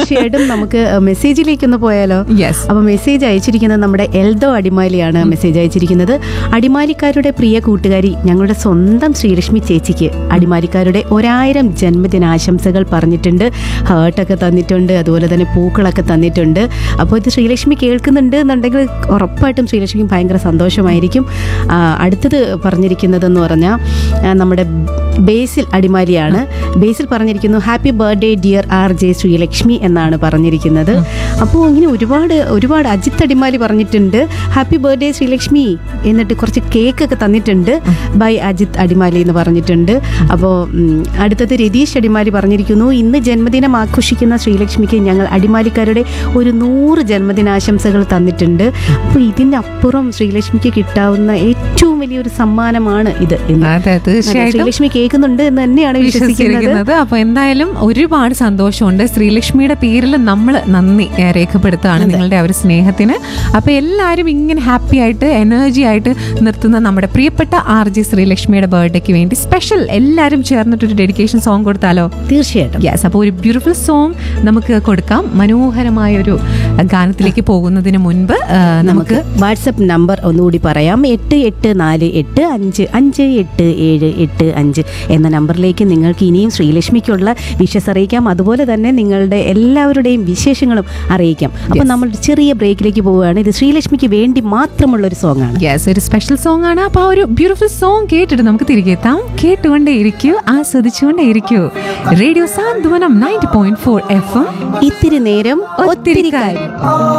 തീർച്ചയായിട്ടും നമുക്ക് മെസ്സേജിലേക്കൊന്ന് പോയാലോ യെസ് അപ്പോൾ മെസ്സേജ് അയച്ചിരിക്കുന്നത് നമ്മുടെ എൽദോ അടിമാലിയാണ് മെസ്സേജ് അയച്ചിരിക്കുന്നത് അടിമാലിക്കാരുടെ പ്രിയ കൂട്ടുകാരി ഞങ്ങളുടെ സ്വന്തം ശ്രീലക്ഷ്മി ചേച്ചിക്ക് അടിമാലിക്കാരുടെ ഒരായിരം ജന്മദിനാശംസകൾ പറഞ്ഞിട്ടുണ്ട് ഹേർട്ടൊക്കെ തന്നിട്ടുണ്ട് അതുപോലെ തന്നെ പൂക്കളൊക്കെ തന്നിട്ടുണ്ട് അപ്പോൾ ഇത് ശ്രീലക്ഷ്മി കേൾക്കുന്നുണ്ട് എന്നുണ്ടെങ്കിൽ ഉറപ്പായിട്ടും ശ്രീലക്ഷ്മിക്ക് ഭയങ്കര സന്തോഷമായിരിക്കും ആ, അടുത്തത് പറഞ്ഞിരിക്കുന്നതെന്ന് പറഞ്ഞാൽ ആ, നമ്മുടെ ബേസിൽ അടിമാലിയാണ് ബേസിൽ പറഞ്ഞിരിക്കുന്നു happy birthday dear R J Sreelakshmi എന്നാണ് പറഞ്ഞിരിക്കുന്നത് അപ്പോൾ ഇങ്ങനെ ഒരുപാട് ഒരുപാട് അജിത്ത് അടിമാലി പറഞ്ഞിട്ടുണ്ട് ഹാപ്പി ബർത്ത്ഡേ ശ്രീലക്ഷ്മി എന്നിട്ട് കുറച്ച് കേക്കൊക്കെ തന്നിട്ടുണ്ട് ബൈ അജിത്ത് അടിമാലി എന്ന് പറഞ്ഞിട്ടുണ്ട് അപ്പോൾ ഉം, അടുത്തത് രതീഷ് അടിമാലി പറഞ്ഞിരിക്കുന്നു ഇന്ന് ജന്മദിനം ആഘോഷിക്കുന്ന ശ്രീലക്ഷ്മിക്ക് ഞങ്ങൾ അടിമാലിക്കാരുടെ ഒരു നൂറ് ജന്മദിനാശംസകൾ തന്നിട്ടുണ്ട് അപ്പോൾ ഇതിൻ്റെ അപ്പുറം ശ്രീലക്ഷ്മിക്ക് കിട്ടാവുന്ന ഏറ്റവും വലിയൊരു സമ്മാനമാണ് ഇത് എന്ന് അതെ തീർച്ചയായിട്ടും ശ്രീലക്ഷ്മി കേൾക്കുന്നുണ്ട് എന്ന് തന്നെയാണ് വിശ്വസിക്കുന്നത് വിശ്വസിച്ചിരിക്കുന്നത് അപ്പൊ എന്തായാലും ഒരുപാട് സന്തോഷമുണ്ട് ശ്രീലക്ഷ്മിയുടെ പേരിൽ നമ്മൾ നന്ദി ഏ, രേഖപ്പെടുത്തുകയാണ് നിങ്ങളുടെ ആ ഒരു സ്നേഹത്തിന് അപ്പൊ എല്ലാവരും ഇങ്ങനെ ഹാപ്പി ആയിട്ട് എനർജി ആയിട്ട് നിർത്തുന്ന നമ്മുടെ പ്രിയപ്പെട്ട ആർ ജി ശ്രീലക്ഷ്മിയുടെ ബർത്ത്ഡേക്ക് വേണ്ടി സ്പെഷ്യൽ എല്ലാവരും ചേർന്നിട്ട് ഒരു ഡെഡിക്കേഷൻ സോങ് കൊടുത്താലോ തീർച്ചയായിട്ടും യെസ് അപ്പോൾ ഒരു ബ്യൂട്ടിഫുൾ സോങ് നമുക്ക് കൊടുക്കാം മനോഹരമായ ഒരു ഗാനത്തിലേക്ക് പോകുന്നതിന് മുൻപ് ആ, നമുക്ക് നമുക്ക് വാട്സപ്പ് നമ്പർ ഒന്നുകൂടി പറയാം എട്ട് എട്ട് നാല് എട്ട് അഞ്ച് അഞ്ച് എട്ട് ഏഴ് എട്ട് അഞ്ച് എന്ന നമ്പറിലേക്ക് നിങ്ങൾക്ക് ഇനിയും ശ്രീലക്ഷ്മിക്കുള്ള വിഷസ് അറിയിക്കാം അതുപോലെ തന്നെ നിങ്ങളുടെ എല്ലാവരുടെയും വിശേഷങ്ങളും അറിയിക്കാം അപ്പം നമ്മൾ ഒരു ചെറിയ ബ്രേക്കിലേക്ക് പോവുകയാണ് ഇത് ശ്രീലക്ഷ്മിക്ക് വേണ്ടി മാത്രമുള്ള ഒരു സോങ് ആണ് യെസ് ഒരു സ്പെഷ്യൽ സോങ് ആണ് അപ്പൊ ആ ഒരു ബ്യൂട്ടിഫുൾ സോങ് കേട്ടിട്ട് നമുക്ക് തിരികെ എത്താം കേട്ടുകൊണ്ടേ ഇരിക്കൂ ആസ്വദിച്ചുകൊണ്ടേ ഇരിക്കൂ radio Santhwanam ninety point four F M ഇത്തിരി നേരം ഒത്തിരി ഒത്തിരി കാര്യം കാര്യം